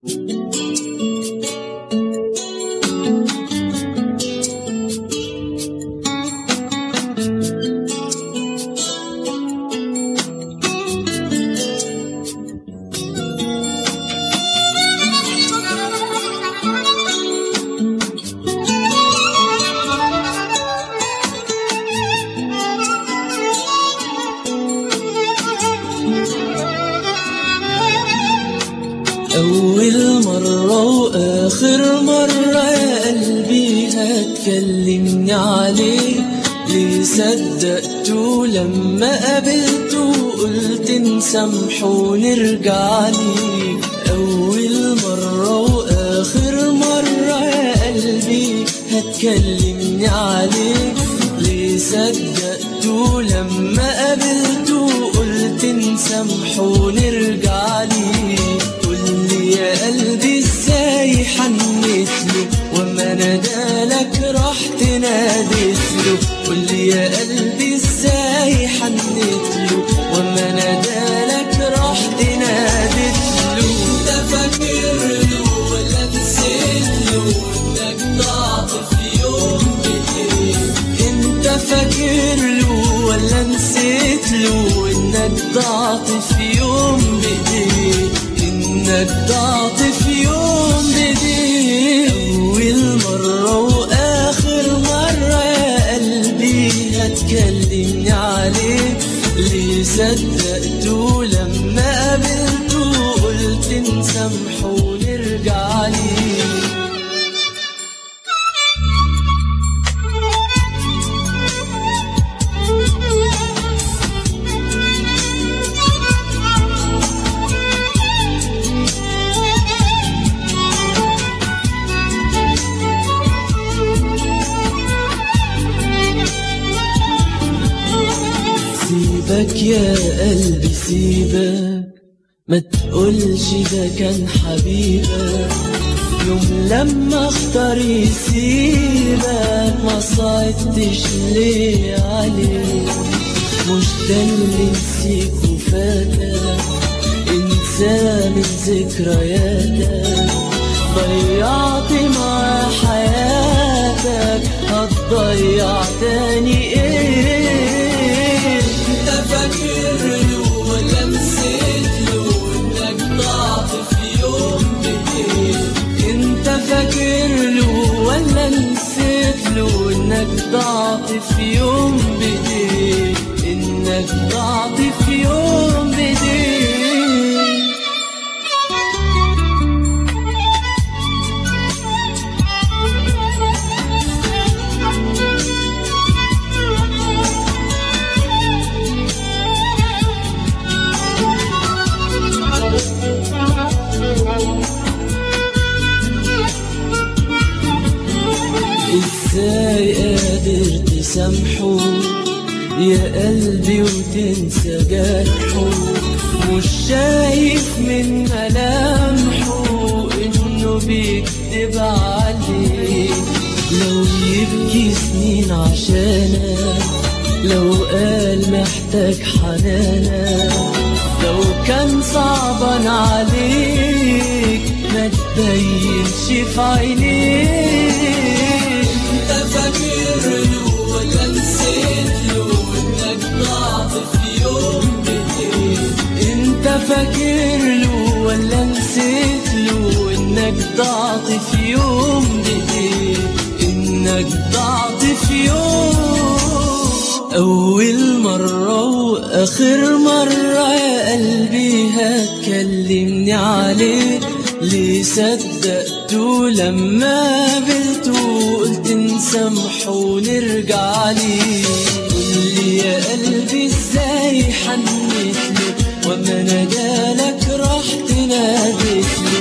أول مرة وآخر مرة يا قلبي هتكلمني عليك ليه صدقته لما قابلته قلت نسامحه ونرجع ليك أول مرة وآخر مرة يا قلبي هتكلمني عليك ليه صدقته لما قابلته قلت نسامحه ونرجع ليك قولي يا قلبي ازاي حنيت له وما نادالك رحت ناديت له قولي يا قلبي ازاي حنيت له وما نادالك رحت ناديت له انت فاكر له ولا نسيت له انك ضعت في يوم بايديك انت فاكر له ولا نسيت له انك ضعت في يوم بايديك انك ضعت في يوم بايديك اول مرة واخر مرة يا قلبي هتكلمني عليك ليه صدقته لما قابلته قلت نسامحه ونرجع ليه سيبك يا قلبي سيبك ما تقولش ده كان حبيبك يوم لما اختار يسيبك ما صعدتش ليه عليه مش ده اللي نسيك وفاتك انسى من ذكرياتك ضيعت مع حياتك هتضيع تاني ايه انت فاكر له ولا نسيت له انك ضعت في يوم بايديك انت فاكر له ولا نسيت له انك ضعت في يوم بايديك انك ضعت في يوم بايديك ازاي قادر تسامحه يا قلبي وتنسى جرحه مش شايف من ملامحه انه بيكذب عليك لو يبكي سنين عشانك لو قال محتاج حنانك لو كان صعبا عليك ما تبينش في عينيك انت فاكر له ولا نسيت له انك ضعت في يوم بايديك انت فاكر له ولا نسيت له انك ضعت في يوم بايديك انك ضعت في يوم أول مرة وآخر مرة يا قلبي هتكلمني عليه ليه صدقته لما قابلته قلت نسامحه ونرجع ليه قولي يا قلبي ازاي حنيت له وما نادالك رحت ناديت له